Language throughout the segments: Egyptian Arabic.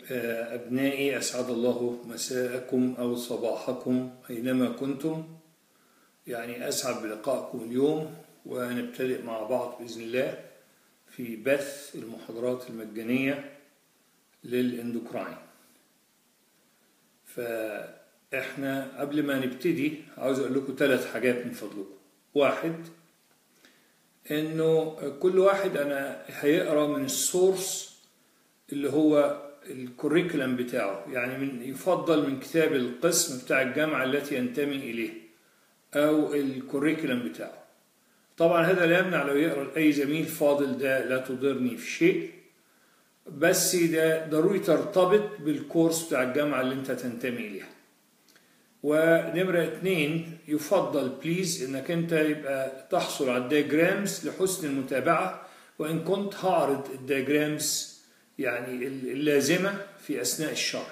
أبنائي أسعد الله مساءكم أو صباحكم أينما كنتم يعني أسعد بلقائكم اليوم ونبتدئ مع بعض بإذن الله في بث المحاضرات المجانية للإندوكراين فإحنا قبل ما نبتدي عاوز أقول لكم ثلاث حاجات من فضلكم واحد إنه كل واحد أنا هيقرأ من السورس اللي هو الكوريكولم بتاعه يعني من يفضل من كتاب القسم بتاع الجامعة التي ينتمي إليه أو الكوريكولم بتاعه طبعا هذا لا يمنع لو يقرأ أي زميل فاضل ده لا تضرني في شيء بس ده ضروري ترتبط بالكورس بتاع الجامعة اللي انت تنتمي إليها ونمرة اتنين يفضل بليز انك انت يبقى تحصل على الدياجرامز لحسن المتابعة وان كنت هعرض الدياجرامز يعني اللازمة في أثناء الشرح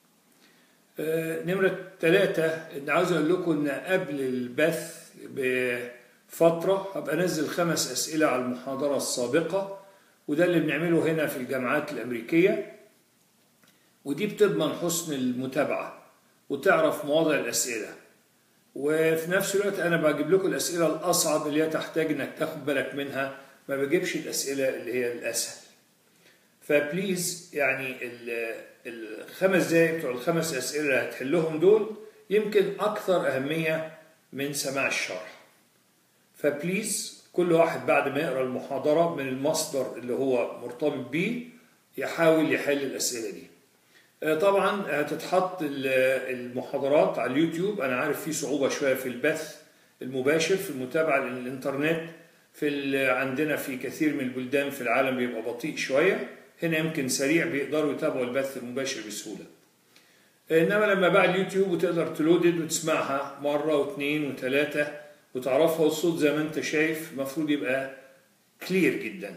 نمرة ثلاثة إن عاوز أقول لكم إن قبل البث بفترة هبقى أنزل خمس أسئلة على المحاضرة السابقة وده اللي بنعمله هنا في الجامعات الأمريكية ودي بتضمن حسن المتابعة وتعرف مواضع الأسئلة وفي نفس الوقت أنا بجيب لكم الأسئلة الأصعب اللي هي تحتاج إنك تاخد بالك منها ما بجيبش الأسئلة اللي هي الأسهل فبليز يعني الخمس دقايق بتوع الخمس أسئلة اللي هتحلهم دول يمكن أكثر أهمية من سماع الشرح فبليز كل واحد بعد ما يقرأ المحاضرة من المصدر اللي هو مرتبط بيه يحاول يحل الأسئلة دي طبعا هتتحط المحاضرات على اليوتيوب أنا عارف في صعوبة شوية في البث المباشر في المتابعة لأن الإنترنت في عندنا في كثير من البلدان في العالم بيبقى بطيء شوية هنا يمكن سريع بيقدروا يتابعوا البث المباشر بسهولة إنما لما بقى اليوتيوب وتقدر تلودد وتسمعها مرة واثنين وثلاثة وتعرفها والصوت زي ما انت شايف المفروض يبقى كلير جدا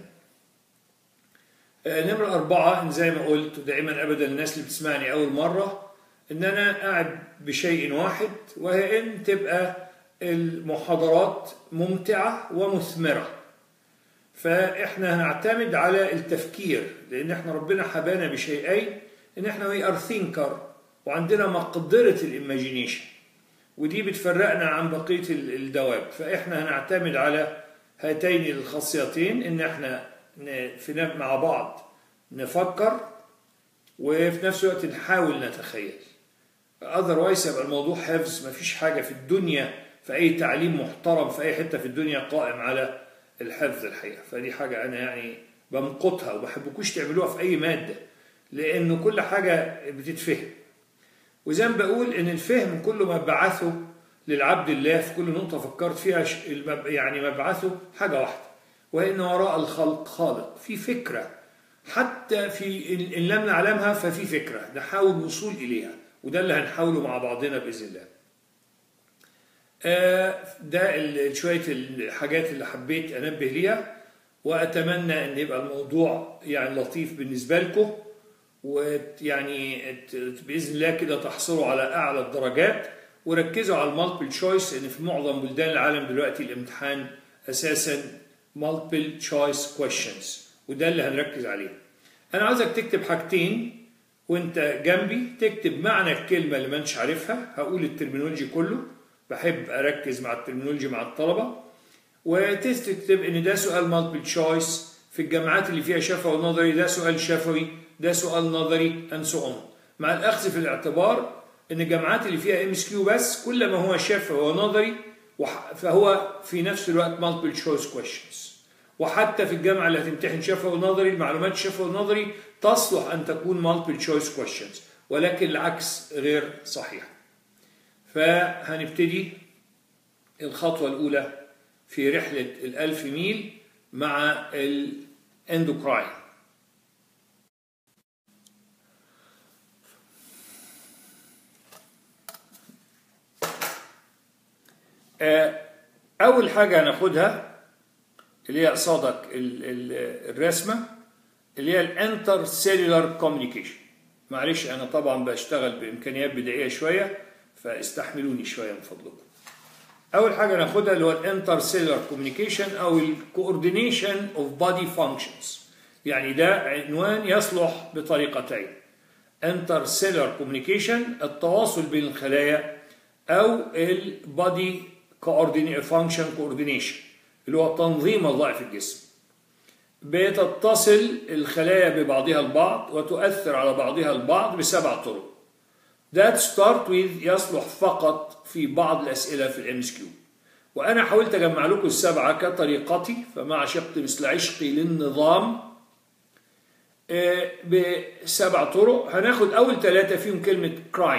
نمرة أربعة إن زي ما قلت دائما أبدا الناس اللي بتسمعني أول مرة إن أنا قاعد بشيء واحد وهي إن تبقى المحاضرات ممتعة ومثمرة فإحنا هنعتمد على التفكير لأن إحنا ربنا حبانا بشيئين إن إحنا وي ار ثينكر وعندنا مقدرة الإيماجينيشن ودي بتفرقنا عن بقية الدواب فإحنا هنعتمد على هاتين الخاصيتين إن إحنا في مع بعض نفكر وفي نفس الوقت نحاول نتخيل otherwise يبقى الموضوع حفظ مفيش حاجة في الدنيا في أي تعليم محترم في أي حتة في الدنيا قائم على الحفظ الحقيقة فدي حاجة أنا يعني بمقتها وبحبكوش تعملوها في أي مادة لأنه كل حاجة بتتفهم وزي ما بقول إن الفهم كل ما بعثه للعبد الله في كل نقطة فكرت فيها يعني مبعثه حاجة واحدة وإن وراء الخلق خالق في فكرة حتى في إن لم نعلمها ففي فكرة نحاول الوصول إليها وده اللي هنحاوله مع بعضنا بإذن الله ده شوية الحاجات اللي حبيت أنبه ليها وأتمنى أن يبقى الموضوع يعني لطيف بالنسبة لكم ويعني بإذن الله كده تحصلوا على أعلى الدرجات وركزوا على المالتيبل تشويس لأن في معظم بلدان العالم دلوقتي الامتحان أساسا multiple choice questions وده اللي هنركز عليه أنا عاوزك تكتب حاجتين وانت جنبي تكتب معنى الكلمة اللي ما انتش عارفها هقول الترمينولوجي كله بحب اركز مع الترمينولوجي مع الطلبه وتكتب ان ده سؤال مالتيبل تشويس في الجامعات اللي فيها شفوي ونظري ده سؤال شفوي ده سؤال نظري اند سو اون مع الاخذ في الاعتبار ان الجامعات اللي فيها ام اس كيو بس كل ما هو شفوي ونظري فهو في نفس الوقت مالتيبل تشويس كويشنز وحتى في الجامعه اللي هتمتحن شفوي ونظري المعلومات الشفوي ونظري تصلح ان تكون مالتيبل تشويس كويشنز ولكن العكس غير صحيح فهنبتدي الخطوة الأولى في رحلة الألف ميل مع الاندوكراين أول حاجة هناخدها اللي هي قصادك الرسمة اللي هي الانتر سيلولار كوميونيكيشن معلش أنا طبعا بشتغل بإمكانيات بدائية شوية فاستحملوني شويه من فضلكم. اول حاجه ناخدها اللي هو الانتر سيلولار كوميونيكيشن او الكوردينيشن اوف بادي فانكشنز يعني ده عنوان يصلح بطريقتين انترسيلر كوميونيكيشن التواصل بين الخلايا او البادي فانكشن كوردينيشن اللي هو تنظيم وظائف الجسم بتتصل الخلايا ببعضها البعض وتؤثر على بعضها البعض بسبع طرق That start with يصلح فقط في بعض الأسئلة في الام اس كيو وأنا حاولت أجمع لكم السبعة كطريقتي فما عشقت مثل عشقي للنظام بسبع طرق هناخد أول ثلاثة فيهم كلمة كراين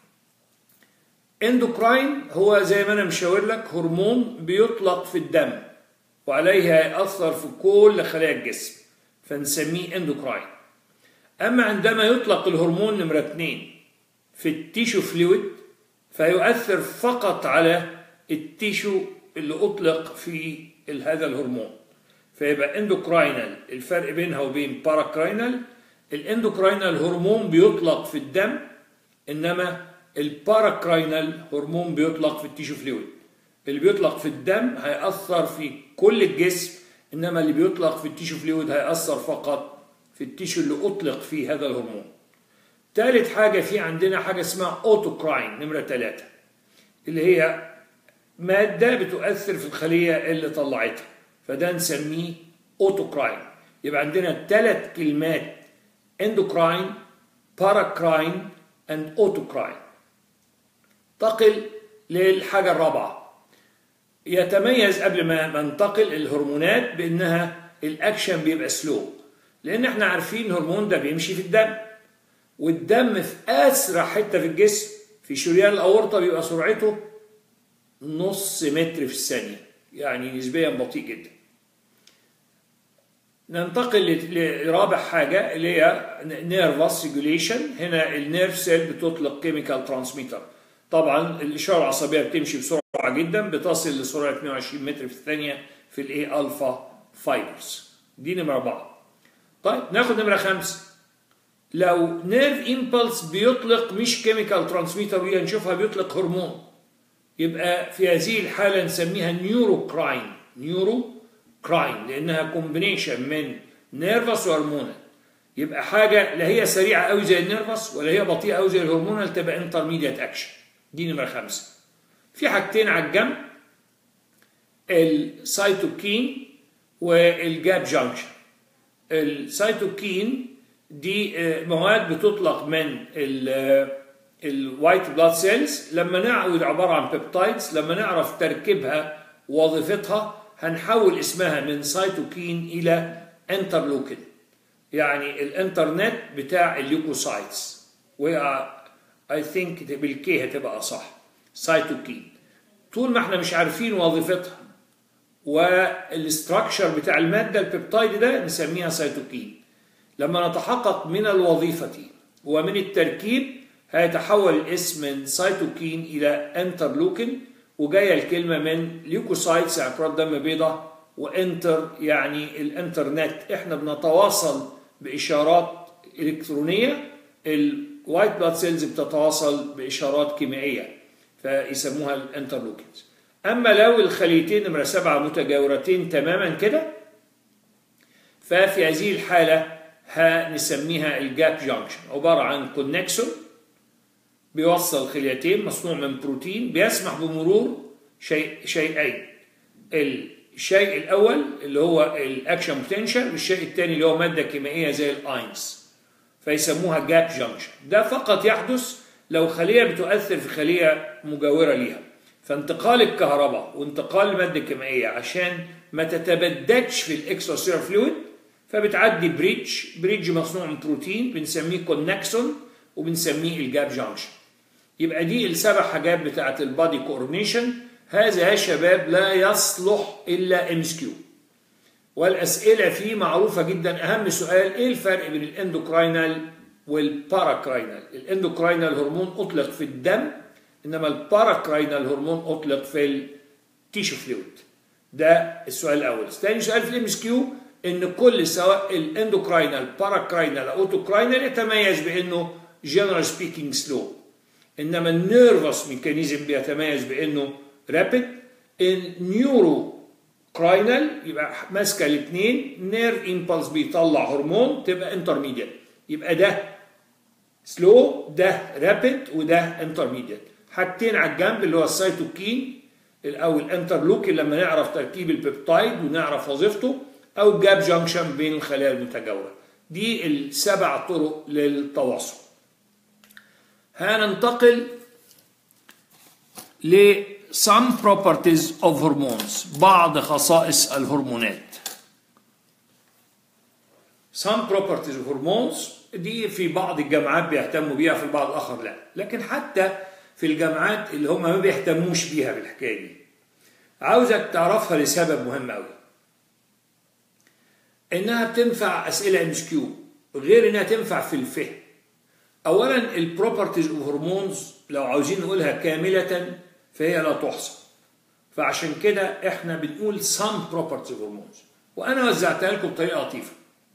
اندوكراين هو زي ما أنا مشاور لك هرمون بيطلق في الدم وعليها يأثر في كل خلايا الجسم فنسميه اندوكراين أما عندما يطلق الهرمون نمرة اثنين في التيشو فلويد فيؤثر فقط على التيشو اللي أطلق في هذا الهرمون فيبقى اندوكراينال الفرق بينها وبين باراكراينال الاندوكراينال هرمون بيطلق في الدم انما الباراكراينال هرمون بيطلق في التيشو فلويد اللي بيطلق في الدم هيأثر في كل الجسم انما اللي بيطلق في التيشو فلويد هيأثر فقط في التيشو اللي اطلق فيه هذا الهرمون ثالث حاجة في عندنا حاجة اسمها اوتوكراين نمرة ثلاثة اللي هي مادة بتؤثر في الخلية اللي طلعتها فده نسميه اوتوكراين يبقى عندنا ثلاث كلمات اندوكراين باراكراين اند اوتوكراين انتقل للحاجة الرابعة يتميز قبل ما ننتقل الهرمونات بانها الاكشن بيبقى سلو لان احنا عارفين الهرمون ده بيمشي في الدم والدم في اسرع حته في الجسم في شريان الاورطه بيبقى سرعته نص متر في الثانيه يعني نسبيا بطيء جدا ننتقل لرابع حاجة اللي هي نيرفس ريجوليشن هنا النيرف سيل بتطلق كيميكال ترانسميتر طبعا الإشارة العصبية بتمشي بسرعة جدا بتصل لسرعة 120 متر في الثانية في الاي الفا فايبرز دي نمرة أربعة طيب ناخد نمرة خمسة لو نيرف امبلس بيطلق مش كيميكال ترانسميتر ودي هنشوفها بيطلق هرمون يبقى في هذه الحالة نسميها نيورو كراين نيورو كراين لأنها كومبينيشن من نيرفس وهرمونال يبقى حاجة لا هي سريعة قوي زي النيرفس ولا هي بطيئة قوي زي الهرمونال تبقى انترميديت أكشن دي نمرة خمسة في حاجتين على الجنب السيتوكين والجاب جانكشن السيتوكين دي مواد بتطلق من الوايت بلاد سيلز لما نعود عبارة عن بيبتايدز لما نعرف تركيبها ووظيفتها هنحول اسمها من سيتوكين إلى انترلوكين يعني الانترنت بتاع الليوكوسايتس و اي ثينك بالكي هتبقى صح سيتوكين طول ما احنا مش عارفين وظيفتها والاستراكشر بتاع المادة البيبتايد ده نسميها سيتوكين لما نتحقق من الوظيفة ومن التركيب هيتحول الاسم من سيتوكين إلى انترلوكين وجاية الكلمة من ليوكوسايتس يعني كرات دم بيضاء وانتر يعني الانترنت احنا بنتواصل بإشارات إلكترونية الوايت بلاد سيلز بتتواصل بإشارات كيميائية فيسموها الانترلوكينز أما لو الخليتين نمرة سبعة متجاورتين تماما كده ففي هذه الحالة هنسميها الجاب جانكشن عبارة عن كونكسون بيوصل خليتين مصنوع من بروتين بيسمح بمرور شيء شيئين الشيء الأول اللي هو الأكشن بوتنشال والشيء الثاني اللي هو مادة كيميائية زي الأينز فيسموها جاب جانكشن ده فقط يحدث لو خلية بتؤثر في خلية مجاورة ليها فانتقال الكهرباء وانتقال المادة الكيميائية عشان ما تتبددش في الاكسترا فلويد فبتعدي بريدج بريدج مصنوع من بروتين بنسميه كونكسون وبنسميه الجاب جانكشن يبقى دي السبع حاجات بتاعت البادي كورنيشن هذا يا شباب لا يصلح الا ام اس كيو والاسئله فيه معروفه جدا اهم سؤال ايه الفرق بين الاندوكراينال والباراكراينال الاندوكراينال هرمون اطلق في الدم انما الباراكراينال هرمون اطلق في التيشو فلويد ده السؤال الاول ثاني سؤال في الام اس كيو ان كل سواء الاندوكراينال باراكراينال اوتوكراينال يتميز بانه جنرال سبيكينج سلو انما النيرفس ميكانيزم بيتميز بانه رابيد النيورو كراينال يبقى ماسكه الاثنين نيرف امبلس بيطلع هرمون تبقى انترميديت يبقى ده سلو ده رابيد وده انترميديت حاجتين على الجنب اللي هو السيتوكين او الانترلوكين لما نعرف تركيب البيبتايد ونعرف وظيفته او الجاب جانكشن بين الخلايا المتجاوره دي السبع طرق للتواصل هننتقل ل some properties of hormones بعض خصائص الهرمونات some properties of hormones دي في بعض الجامعات بيهتموا بيها في البعض الآخر لا لكن حتى في الجامعات اللي هم ما بيهتموش بيها بالحكاية دي عاوزك تعرفها لسبب مهم قوي انها بتنفع اسئله ام كيو غير انها تنفع في الفهم اولا البروبرتيز اوف هرمونز لو عاوزين نقولها كامله فهي لا تحصى فعشان كده احنا بنقول some properties of hormones وانا وزعتها لكم بطريقه لطيفه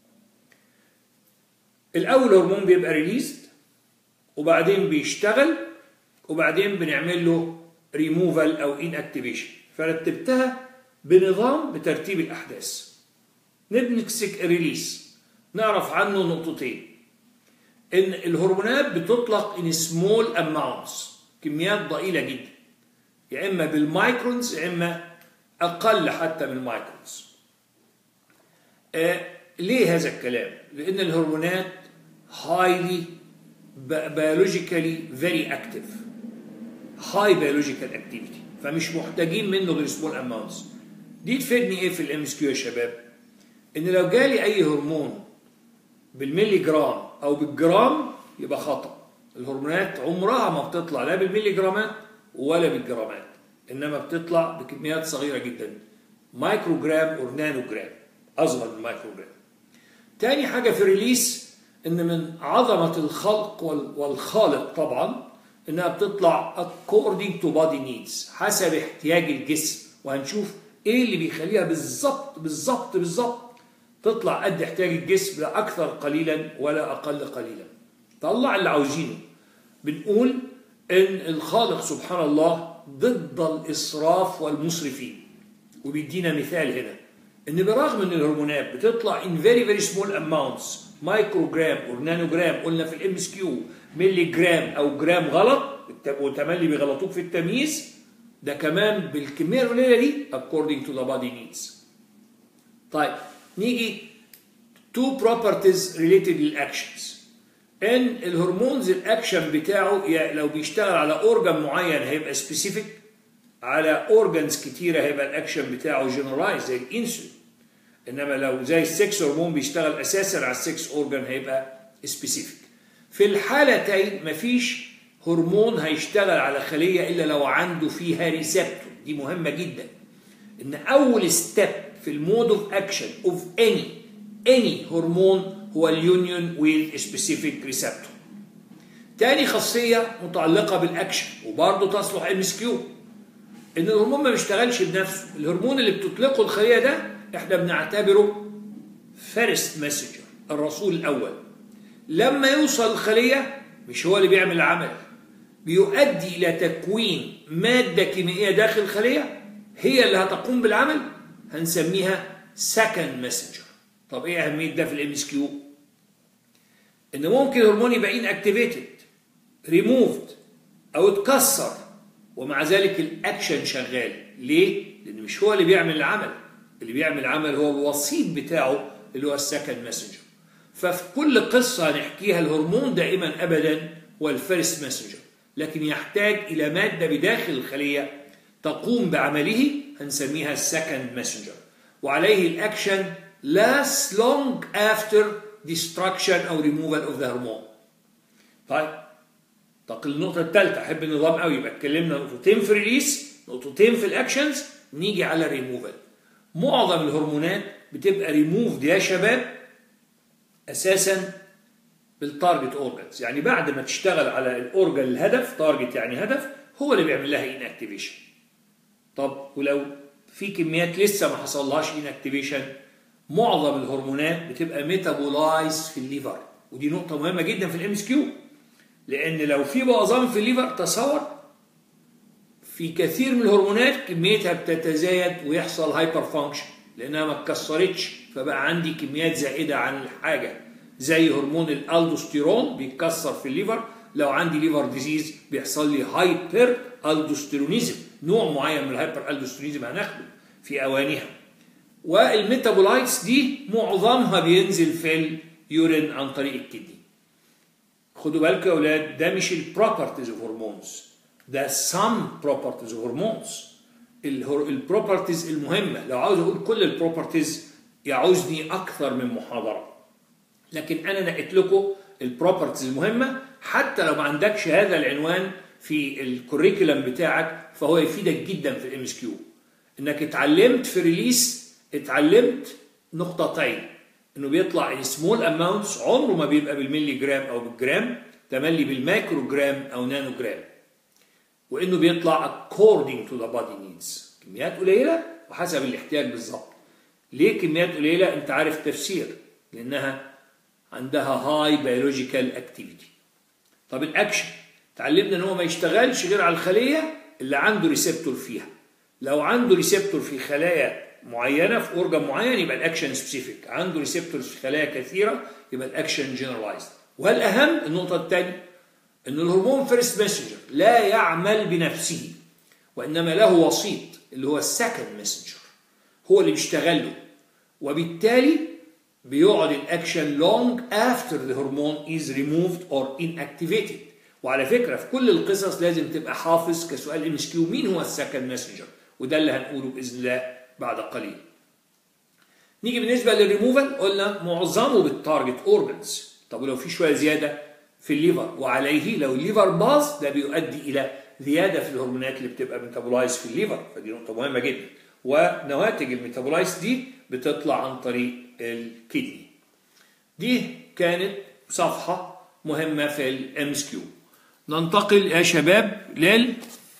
الاول هرمون بيبقى ريليزد وبعدين بيشتغل وبعدين بنعمل له ريموفال او ان اكتيفيشن فرتبتها بنظام بترتيب الاحداث نمسك ريليس نعرف عنه نقطتين ان الهرمونات بتطلق ان سمول اماونتس كميات ضئيله جدا يا اما بالمايكرونز يا اما اقل حتى من المايكرونز آه ليه هذا الكلام لان الهرمونات highly biologically very active high biological activity فمش محتاجين منه غير سمول اماونتس دي تفيدني ايه في الام اس كيو يا شباب ان لو جالي اي هرمون بالملي جرام او بالجرام يبقى خطا الهرمونات عمرها ما بتطلع لا بالملي جرامات ولا بالجرامات انما بتطلع بكميات صغيره جدا مايكرو جرام او نانو جرام اصغر من مايكرو جرام تاني حاجه في الريليس ان من عظمه الخلق والخالق طبعا انها بتطلع according to body needs حسب احتياج الجسم وهنشوف ايه اللي بيخليها بالظبط بالظبط بالظبط تطلع قد احتياج الجسم لا اكثر قليلا ولا اقل قليلا طلع اللي عاوزينه بنقول ان الخالق سبحان الله ضد الاسراف والمسرفين وبيدينا مثال هنا ان برغم ان الهرمونات بتطلع in very very small amounts مايكرو جرام او نانو جرام قلنا في الام اس كيو ملي جرام او جرام غلط وتملي بيغلطوك في التمييز ده كمان بالكميه القليله دي according to the body needs طيب نيجي two properties related للاكشنز ان الهرمونز الاكشن بتاعه لو بيشتغل على اورجان معين هيبقى سبيسيفيك على اورجانز كتيره هيبقى الاكشن بتاعه جنرالايز زي الانسولين انما لو زي السكس هرمون بيشتغل اساسا على السكس اورجان هيبقى سبيسيفيك في الحالتين مفيش هرمون هيشتغل على خليه الا لو عنده فيها ريسبتور دي مهمه جدا ان اول ستيب في المود اوف اكشن اوف اني اني هرمون هو اليونيون ويز سبيسيفيك ريسبتور تاني خاصيه متعلقه بالاكشن وبرضه تصلح ام اس كيو ان الهرمون ما بيشتغلش بنفسه الهرمون اللي بتطلقه الخليه ده احنا بنعتبره فيرست ماسنجر الرسول الاول لما يوصل الخليه مش هو اللي بيعمل العمل بيؤدي الى تكوين ماده كيميائيه داخل الخليه هي اللي هتقوم بالعمل هنسميها سكند ماسنجر طب ايه اهميه ده في الام اس كيو ان ممكن هرمون يبقى ان اكتيفيتد ريموفد او اتكسر ومع ذلك الاكشن شغال ليه لان مش هو اللي بيعمل العمل اللي بيعمل العمل هو الوسيط بتاعه اللي هو السكند ماسنجر ففي كل قصة هنحكيها الهرمون دائما أبدا هو الفيرست ماسنجر لكن يحتاج إلى مادة بداخل الخلية تقوم بعمله هنسميها السكند ماسنجر وعليه الأكشن lasts long after destruction أو removal of the hormone طيب تقل النقطة الثالثة أحب النظام قوي يبقى اتكلمنا نقطتين في ريليس نقطتين في الأكشنز نيجي على ريموفال معظم الهرمونات بتبقى ريموفد يا شباب اساسا بالتارجت اورجنز يعني بعد ما تشتغل على الاورجن الهدف تارجت يعني هدف هو اللي بيعمل لها ان اكتيفيشن طب ولو في كميات لسه ما حصلهاش ان اكتيفيشن معظم الهرمونات بتبقى ميتابولايز في الليفر ودي نقطه مهمه جدا في الام اس كيو لان لو في بوظان في الليفر تصور في كثير من الهرمونات كميتها بتتزايد ويحصل هايبر فانكشن لانها ما اتكسرتش فبقى عندي كميات زائده عن الحاجه زي هرمون الالدوستيرون بيتكسر في الليفر لو عندي ليفر ديزيز بيحصل لي هايبر الدوستيرونيزم نوع معين من الهايبر الدوستيرونيزم هناخده في اوانها والميتابولايتس دي معظمها بينزل في اليورين عن طريق الكدني خدوا بالكم يا اولاد ده مش البروبرتيز اوف هرمونز ده سام بروبرتيز اوف هرمونز البروبرتيز المهمه لو عاوز اقول كل البروبرتيز يعوزني اكثر من محاضره لكن انا نقيت لكم البروبرتيز المهمه حتى لو ما عندكش هذا العنوان في الكوريكولم بتاعك فهو يفيدك جدا في الام اس كيو انك اتعلمت في ريليس اتعلمت نقطتين انه بيطلع ان سمول اماونتس عمره ما بيبقى بالملي جرام او بالجرام تملي بالمايكرو جرام او نانو جرام وانه بيطلع according to the body needs كميات قليله وحسب الاحتياج بالظبط ليه كميات قليله انت عارف تفسير لانها عندها هاي بيولوجيكال اكتيفيتي طب الاكشن اتعلمنا ان هو ما يشتغلش غير على الخليه اللي عنده ريسبتور فيها لو عنده ريسبتور في خلايا معينه في اورجان معين يبقى الاكشن سبيسيفيك عنده ريسبتورز في خلايا كثيره يبقى الاكشن جنرالايزد والاهم النقطه الثانيه ان الهرمون فيرست ماسنجر لا يعمل بنفسه وانما له وسيط اللي هو السكند ماسنجر هو اللي بيشتغل له وبالتالي بيقعد الاكشن لونج افتر ذا هرمون از ريموفد اور inactivated وعلى فكره في كل القصص لازم تبقى حافظ كسؤال ام اس كيو مين هو السكند ماسنجر وده اللي هنقوله باذن الله بعد قليل نيجي بالنسبه للريموفال قلنا معظمه بالتارجت اورجنز طب ولو في شويه زياده في الليفر وعليه لو الليفر باظ ده بيؤدي الى زياده في الهرمونات اللي بتبقى ميتابولايز في الليفر فدي نقطه مهمه جدا ونواتج الميتابولايز دي بتطلع عن طريق الكدني دي كانت صفحه مهمه في الام اس كيو ننتقل يا شباب لل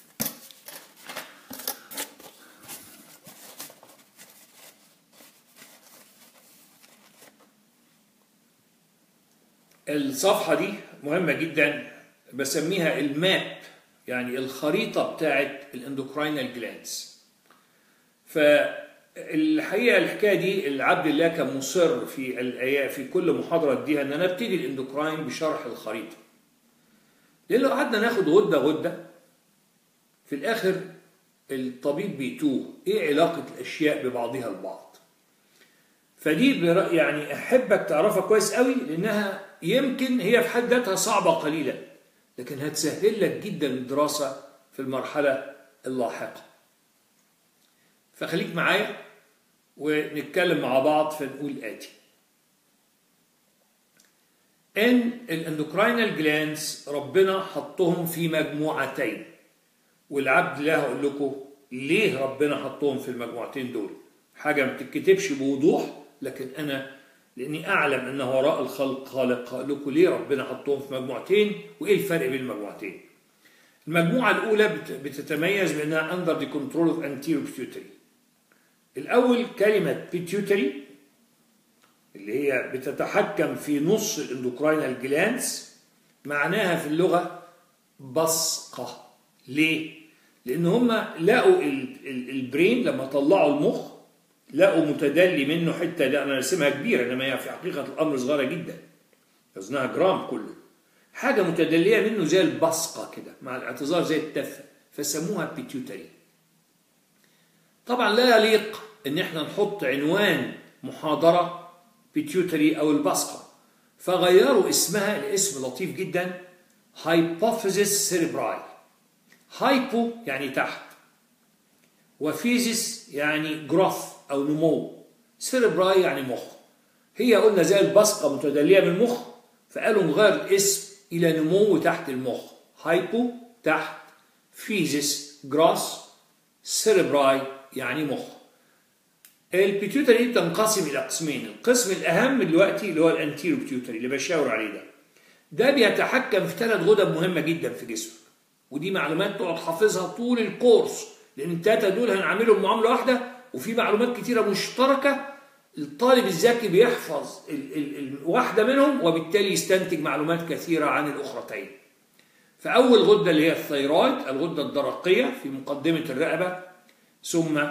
الصفحة دي مهمة جدا بسميها الماب يعني الخريطة بتاعت الاندوكراينال جلاندز فالحقيقة الحكاية دي العبد الله كان مصر في الآيات في كل محاضرة اديها ان انا ابتدي الاندوكراين بشرح الخريطة لان لو قعدنا ناخد غدة غدة في الاخر الطبيب بيتوه ايه علاقة الاشياء ببعضها البعض فدي يعني احبك تعرفها كويس قوي لانها يمكن هي في حد ذاتها صعبة قليلا لكن هتسهل لك جدا الدراسة في المرحلة اللاحقة فخليك معايا ونتكلم مع بعض فنقول آتي ان الاندوكراينال جلانز ربنا حطهم في مجموعتين والعبد الله هقول لكم ليه ربنا حطهم في المجموعتين دول حاجة ما بتتكتبش بوضوح لكن أنا لاني اعلم ان وراء الخلق خالق قال لكم ليه ربنا حطهم في مجموعتين وايه الفرق بين المجموعتين المجموعه الاولى بتتميز بانها اندر ذا كنترول اوف انتيرو بيتيوتري الاول كلمه بيتيوتري اللي هي بتتحكم في نص الاندوكراينال جلانس معناها في اللغه بصقه ليه لان هم لقوا البرين لما طلعوا المخ لقوا متدلي منه حته ده انا رسمها كبيره انما هي في حقيقه الامر صغيره جدا وزنها جرام كله حاجه متدليه منه زي البصقه كده مع الاعتذار زي التفه فسموها بيتيوتري طبعا لا يليق ان احنا نحط عنوان محاضره بيتيوتري او البصقه فغيروا اسمها لاسم لطيف جدا هايبوفيزيس سيريبراي هايبو يعني تحت وفيزيس يعني جروث او نمو سيربراي يعني مخ هي قلنا زي البصقه متدليه من المخ فقالوا نغير الاسم الى نمو تحت المخ هايبو تحت فيزيس جراس سيربراي يعني مخ البيتيوتري بتنقسم الى قسمين القسم الاهم دلوقتي اللي هو الانتيرو بيتيوتري اللي بشاور عليه ده ده بيتحكم في ثلاث غدد مهمه جدا في جسمك ودي معلومات تقعد حافظها طول الكورس لان الثلاثه دول هنعملهم معامله واحده وفي معلومات كتيره مشتركه الطالب الذكي بيحفظ ال ال ال واحده منهم وبالتالي يستنتج معلومات كثيره عن الاخرتين فاول غده اللي هي الثيرويد الغده الدرقيه في مقدمه الرقبه ثم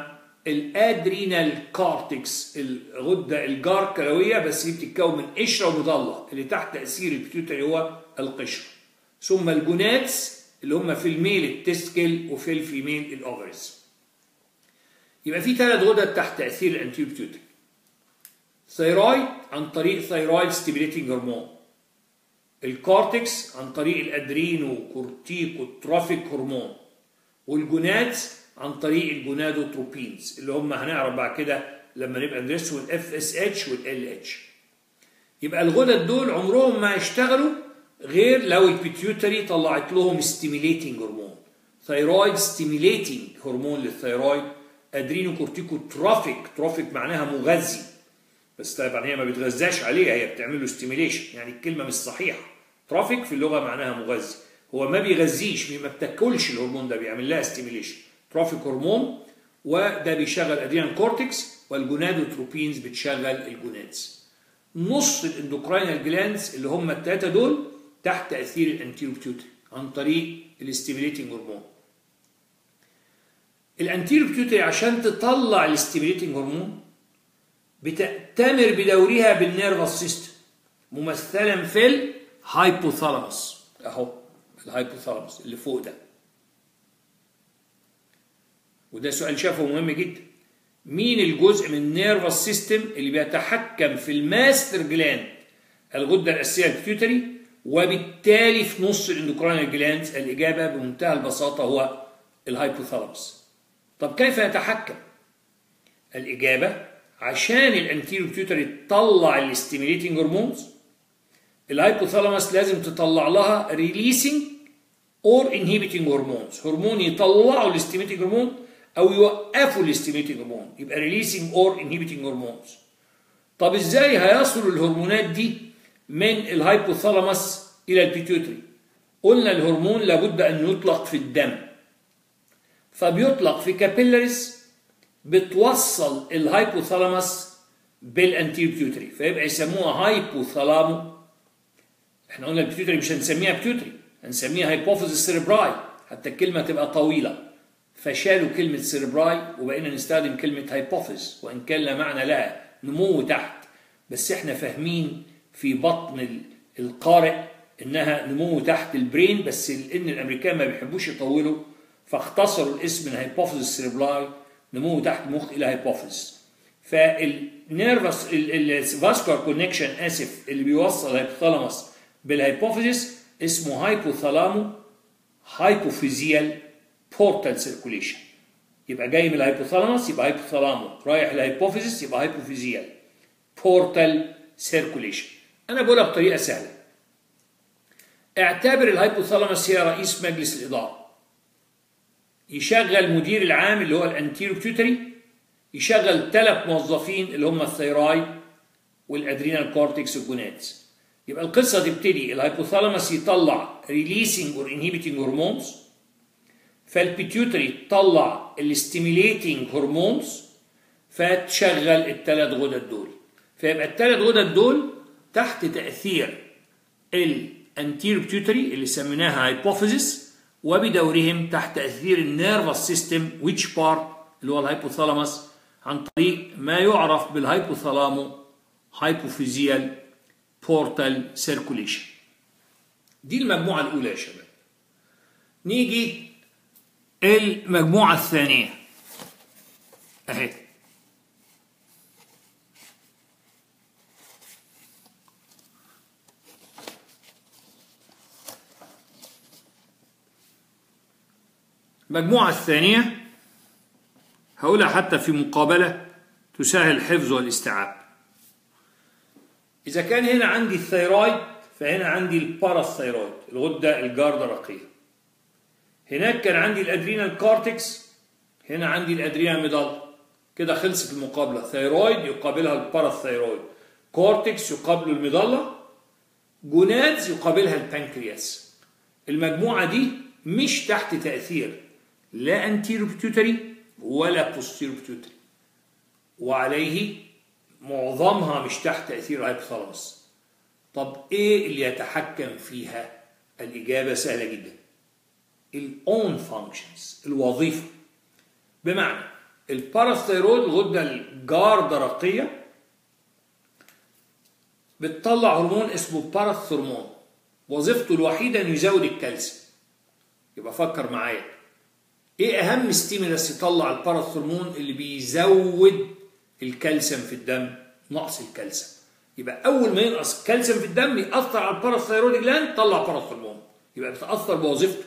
الادرينال كورتكس الغده الجار كلويه بس دي بتتكون من قشره مضله اللي تحت تاثير البيتيوتري هو القشره ثم الجوناتس اللي هم في الميل التستكل وفي الفيميل الاوفرز يبقى في ثلاث غدد تحت تاثير الانتيريور بيتيوتري ثيرويد عن طريق ثيرويد ستيميليتنج هرمون الكورتكس عن طريق الادرينو كورتيكوتروفيك هرمون والجونادز عن طريق الجونادوتروبينز اللي هم هنعرف بعد كده لما نبقى ندرسهم الاف اس اتش والال اتش يبقى الغدد دول عمرهم ما يشتغلوا غير لو البيتيوتري طلعت لهم ستيميليتنج هرمون ثيرويد ستيميليتنج هرمون للثيرويد ادرينو كورتيكوتروفيك تروفيك معناها مغذي بس طبعا هي ما بتغذاش عليها هي بتعمل له ستيميليشن يعني الكلمه مش صحيحه ترافيك في اللغه معناها مغذي هو ما بيغذيش ما بتاكلش الهرمون ده بيعمل لها ستيميليشن ترافيك هرمون وده بيشغل ادرينال كورتكس والجونادوتروبينز بتشغل الجونادز نص الاندوكراينال جلاندز اللي هم الثلاثه دول تحت تاثير الانتيرو بيوتري عن طريق الاستيميليتنج هرمون الانتيرو بيوتري عشان تطلع الاستيميليتنج هرمون بتأتمر بدورها بالنيرفس سيستم ممثلا في الهايبوثالاموس اهو الهايبوثالاموس اللي فوق ده وده سؤال شافه مهم جدا مين الجزء من النيرفس سيستم اللي بيتحكم في الماستر جلاند الغده الاساسيه البيتيوتري وبالتالي في نص الاندوكراينال جلاند الاجابه بمنتهى البساطه هو الهايبوثالاموس طب كيف يتحكم الاجابه عشان الانتيرو بيتيوتري تطلع الاستيميليتنج هرمونز الهايبوثالاموس لازم تطلع لها ريليسنج اور انهيبيتنج هرمونز هرمون يطلعوا الاستيميليتنج هرمون او يوقفوا الاستيميليتنج هرمون يبقى ريليسنج اور انهيبيتنج هرمونز طب ازاي هيصل الهرمونات دي من الهايبوثالاموس الى البيتيوتري قلنا الهرمون لابد ان يطلق في الدم فبيطلق في كابيلاريز بتوصل الهايبوثالاموس بالانتيريور بيوتري فيبقى يسموها هايبوثالامو احنا قلنا البيوتري مش هنسميها بيوتري هنسميها هايبوفيزيس سيربراي حتى الكلمه تبقى طويله فشالوا كلمه سيربراي وبقينا نستخدم كلمه هايبوفيز وان كان لا معنى لها نمو تحت بس احنا فاهمين في بطن القارئ انها نمو تحت البرين بس ان الامريكان ما بيحبوش يطولوا فاختصروا الاسم من هايبوفيزيس سيربراي نمو تحت المخ الى هايبوفيز فالنيرفس الفاسكولار كونكشن اسف اللي بيوصل الهيبوثالاموس بالهايبوفيزيس اسمه هايبوثالامو هايبوفيزيال بورتال سيركوليشن يبقى جاي من الهايبوثالاموس يبقى هايبوثالامو رايح الهايبوفيزيس يبقى هايبوفيزيال بورتال سيركوليشن انا بقولها بطريقه سهله اعتبر الهايبوثالاموس هي رئيس مجلس الاداره يشغل مدير العام اللي هو الانتيرو بيوتري يشغل ثلاث موظفين اللي هم الثيرايد والادرينال كورتكس والجونادز يبقى القصه تبتدي الهايبوثالاموس يطلع ريليسنج اور انهيبيتنج هرمونز فالبيتيوتري تطلع الاستيميليتنج هرمونز فتشغل الثلاث غدد دول فيبقى الثلاث غدد دول تحت تاثير الانتيرو بيتيوتري اللي سميناها هايبوفيزيس وبدورهم تحت تاثير النيرفس سيستم ويتش بارت اللي هو الهايبوثالاموس عن طريق ما يعرف بالهايبوثالامو هايبوفيزيال بورتال سيركوليشن دي المجموعة الأولى يا شباب نيجي المجموعة الثانية أهي المجموعة الثانية هقولها حتى في مقابلة تسهل الحفظ والاستيعاب إذا كان هنا عندي الثيرويد فهنا عندي الباراثيرويد الغدة الجاردرقية هناك كان عندي الأدرينال كورتكس هنا عندي الأدرينال ميدال كده خلصت المقابلة ثيرويد يقابلها الباراثيرويد كورتكس يقابله الميدالة جونادز يقابلها البنكرياس المجموعة دي مش تحت تأثير لا انتيرو بيتيوتري ولا بوستيرو بيتيوتري وعليه معظمها مش تحت تأثير الهايبوثالاموس طب ايه اللي يتحكم فيها الإجابة سهلة جدا الأون فانكشنز الوظيفة بمعنى الباراثيرويد الغده الجاردرقيه بتطلع هرمون اسمه باراثرمون وظيفته الوحيده انه يزود الكالسيوم يبقى فكر معايا ايه اهم ستيمولاس يطلع الباراثرمون اللي بيزود الكالسيوم في الدم نقص الكالسيوم يبقى اول ما ينقص الكالسيوم في الدم ياثر على الباراثيرويد جلاند طلع باراثرمون يبقى بتاثر بوظيفته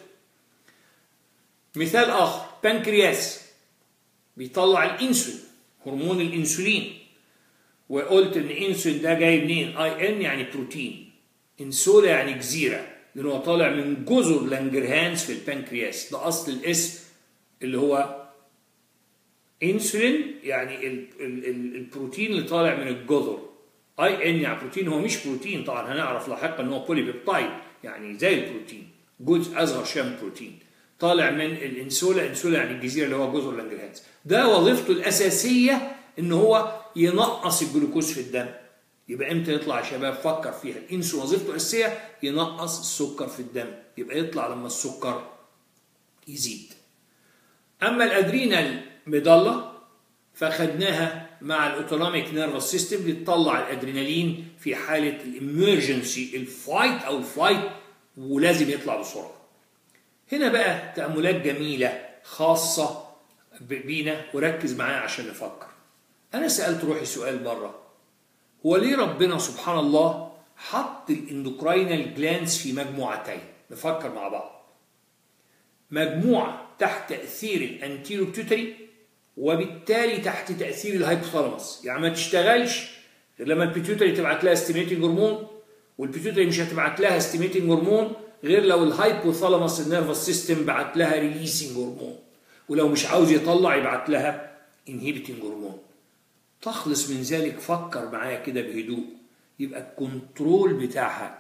مثال اخر بنكرياس بيطلع الانسولين هرمون الانسولين وقلت ان انسولين ده جاي منين اي ان يعني بروتين انسولا يعني جزيره لان هو طالع من جزر لانجرهانز في البنكرياس ده اصل الاسم اللي هو انسولين يعني ال ال ال البروتين اللي طالع من الجزر اي ان يعني بروتين هو مش بروتين طبعا هنعرف لاحقا ان هو بولي بيبتايد يعني زي البروتين جزء اصغر شويه من البروتين طالع من الانسولا انسولا يعني الجزيره اللي هو جزر لانجرهانز ده وظيفته الاساسيه ان هو ينقص الجلوكوز في الدم يبقى امتى يطلع يا شباب فكر فيها الانسولين وظيفته الاساسيه ينقص السكر في الدم يبقى يطلع لما السكر يزيد اما الادرينال مضله فخدناها مع الاوتونوميك نيرفس سيستم اللي تطلع الادرينالين في حاله الامرجنسي الفايت او الفلايت ولازم يطلع بسرعه هنا بقى تاملات جميله خاصه بينا وركز معايا عشان نفكر انا سالت روحي سؤال مره هو ليه ربنا سبحان الله حط الاندوكراينال جلانس في مجموعتين نفكر مع بعض مجموعة تحت تأثير الانتيرو بيوتري وبالتالي تحت تأثير الهايبوثالاموس يعني ما تشتغلش غير لما البيتيوتري تبعت لها ستيميتنج هرمون والبيتيوتري مش هتبعت لها ستيميتنج هرمون غير لو الهايبوثالاموس النيرفس سيستم بعت لها ريليسنج هرمون ولو مش عاوز يطلع يبعت لها انهيبيتنج هرمون تخلص من ذلك فكر معايا كده بهدوء يبقى الكنترول بتاعها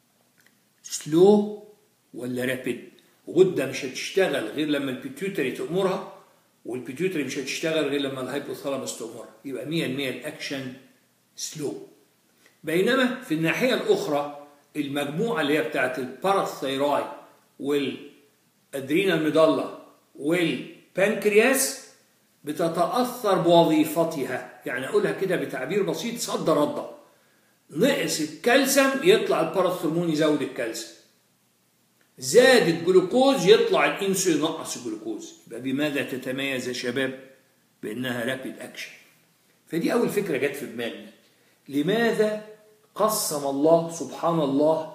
سلو ولا رابيد غده مش هتشتغل غير لما البيتيوتري تأمرها والبيتيوتري مش هتشتغل غير لما الهايبوثالاموس تأمرها يبقى 100% الاكشن سلو بينما في الناحيه الاخرى المجموعه اللي هي بتاعت الباراثيرويد والادرينال ميدالا والبنكرياس بتتأثر بوظيفتها يعني أقولها كده بتعبير بسيط صد رده نقص الكالسيوم يطلع الباراثرمون يزود الكالسيوم زاد الجلوكوز يطلع الانسولين ينقص الجلوكوز يبقى بماذا تتميز يا شباب بانها رابيد اكشن فدي اول فكره جت في دماغي لماذا قسم الله سبحان الله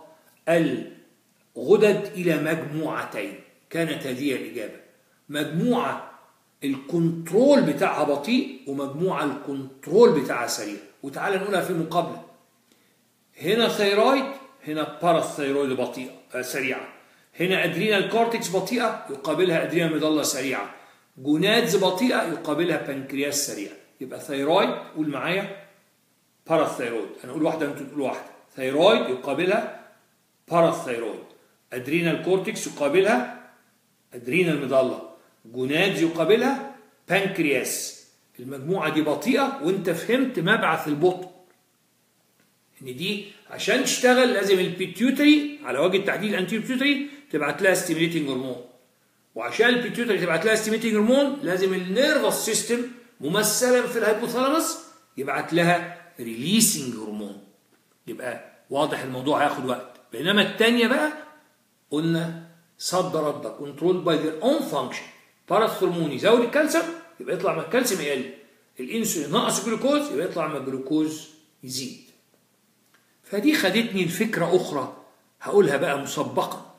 الغدد الى مجموعتين كانت هذه الاجابه مجموعه الكنترول بتاعها بطيء ومجموعة الكنترول بتاعها سريع وتعالى نقولها في مقابلة هنا ثيرويد هنا باراثيرويد بطيئة آه سريعة هنا ادرينال كورتكس بطيئة يقابلها ادرينال ميدالا سريعة جونادز بطيئة يقابلها بنكرياس سريع يبقى ثيرويد قول معايا باراثيرويد انا اقول واحدة انتوا تقولوا واحدة ثيرويد يقابلها باراثيرويد ادرينال كورتكس يقابلها ادرينال ميدالا جونادز يقابلها بانكرياس المجموعة دي بطيئة وانت فهمت مبعث البطء ان دي عشان تشتغل لازم البيتيوتري على وجه التحديد الانتي بيتيوتري تبعت لها ستيميليتنج هرمون وعشان البيتيوتري تبعت لها ستيميليتنج هرمون لازم النيرفس سيستم ممثلا في الهيبوثالاموس يبعت لها ريليسنج هرمون يبقى واضح الموضوع هياخد وقت بينما الثانيه بقى قلنا صد رد كنترول باي ذير اون فانكشن باراثرمون يزود الكالسيوم يبقى يطلع ما الكالسيوم يقل الانسولين نقص الجلوكوز يبقى يطلع ما الجلوكوز يزيد فدي خدتني لفكره اخرى هقولها بقى مسبقا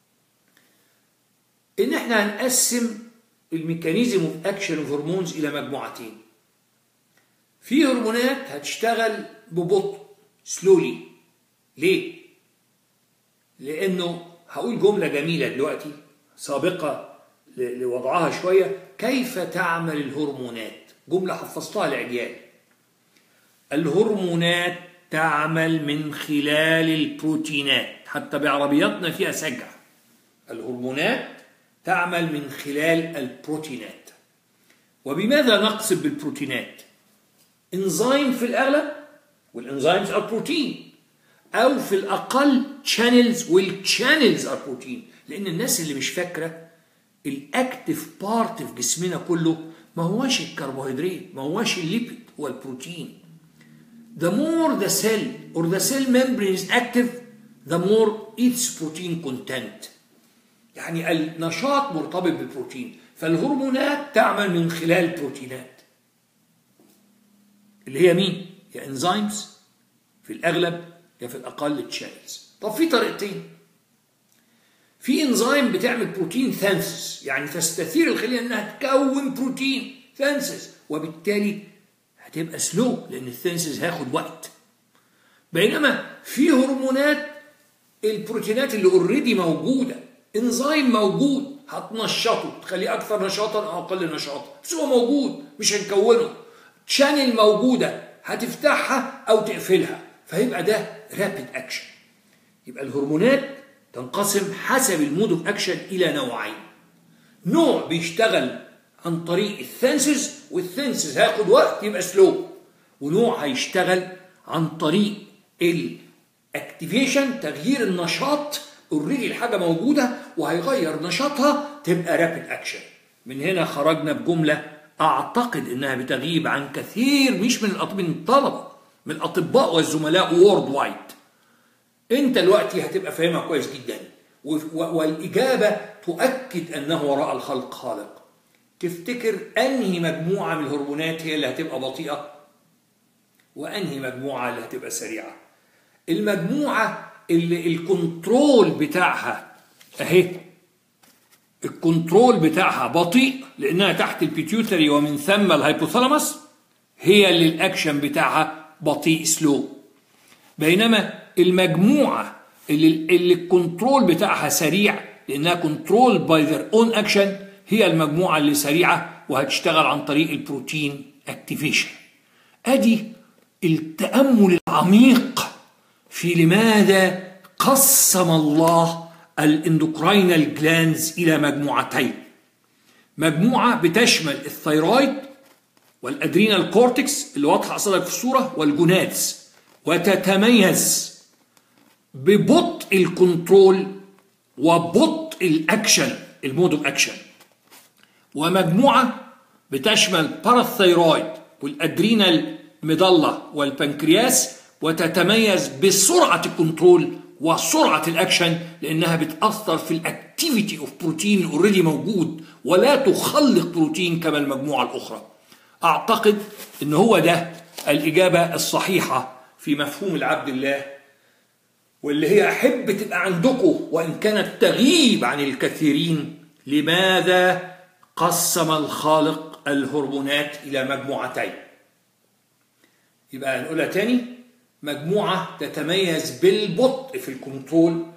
ان احنا هنقسم الميكانيزم اوف اكشن اوف هرمونز الى مجموعتين في هرمونات هتشتغل ببطء سلولي ليه لانه هقول جمله جميله دلوقتي سابقه لوضعها شويه كيف تعمل الهرمونات جمله حفظتها لعجال الهرمونات تعمل من خلال البروتينات حتى بعربياتنا فيها سجع الهرمونات تعمل من خلال البروتينات وبماذا نقصد بالبروتينات انزيم في الاغلب والانزيمز ار بروتين او في الاقل channels والchannels ار بروتين لان الناس اللي مش فاكره الاكتف بارت في جسمنا كله ما هوش الكربوهيدرات ما هوش الليبيد هو البروتين the more the cell or the cell membrane is active the more its protein content يعني النشاط مرتبط بالبروتين فالهرمونات تعمل من خلال بروتينات اللي هي مين؟ يا انزيمز في الاغلب يا في الاقل تشانلز طب في طريقتين في انزيم بتعمل بروتين ثانسس يعني تستثير الخليه انها تكون بروتين ثانسس وبالتالي هتبقى سلو لان الثانسس هياخد وقت بينما في هرمونات البروتينات اللي اوريدي موجوده انزيم موجود هتنشطه تخليه اكثر نشاطا او اقل نشاطا بس هو موجود مش هنكونه تشانل موجوده هتفتحها او تقفلها فيبقى ده رابid اكشن يبقى الهرمونات تنقسم حسب المود اوف اكشن الى نوعين نوع بيشتغل عن طريق الثنسز والثنسز هياخد وقت يبقى سلو ونوع هيشتغل عن طريق الاكتيفيشن تغيير النشاط اوريدي الحاجه موجوده وهيغير نشاطها تبقى رابid اكشن من هنا خرجنا بجمله اعتقد انها بتغيب عن كثير مش من من الطلبه من الاطباء والزملاء وورد وايد انت دلوقتي هتبقى فاهمها كويس جدا والاجابه تؤكد انه وراء الخلق خالق تفتكر انهي مجموعه من الهرمونات هي اللي هتبقى بطيئه وانهي مجموعه اللي هتبقى سريعه المجموعه اللي الكنترول بتاعها اهي الكنترول بتاعها بطيء لانها تحت البيتيوتري ومن ثم الهيبوثالاموس هي اللي الاكشن بتاعها بطيء سلو بينما المجموعه اللي اللي الكنترول بتاعها سريع لانها كنترول باي ذير اون اكشن هي المجموعه اللي سريعه وهتشتغل عن طريق البروتين اكتيفيشن ادي التامل العميق في لماذا قسم الله الاندوكراينال جلانز الى مجموعتين مجموعه بتشمل الثيرويد والادرينال كورتكس اللي واضحه اصلا في الصوره والجونادز وتتميز ببطء الكنترول وبطء الاكشن المود اوف اكشن ومجموعه بتشمل باراثيرويد والادرينال مضله والبنكرياس وتتميز بسرعه الكنترول وسرعه الاكشن لانها بتاثر في الاكتيفيتي اوف بروتين اوريدي موجود ولا تخلق بروتين كما المجموعه الاخرى اعتقد ان هو ده الاجابه الصحيحه في مفهوم العبد الله واللي هي احب تبقى عندكم وان كانت تغيب عن الكثيرين لماذا قسم الخالق الهرمونات الى مجموعتين يبقى نقولها تاني مجموعة تتميز بالبطء في الكنترول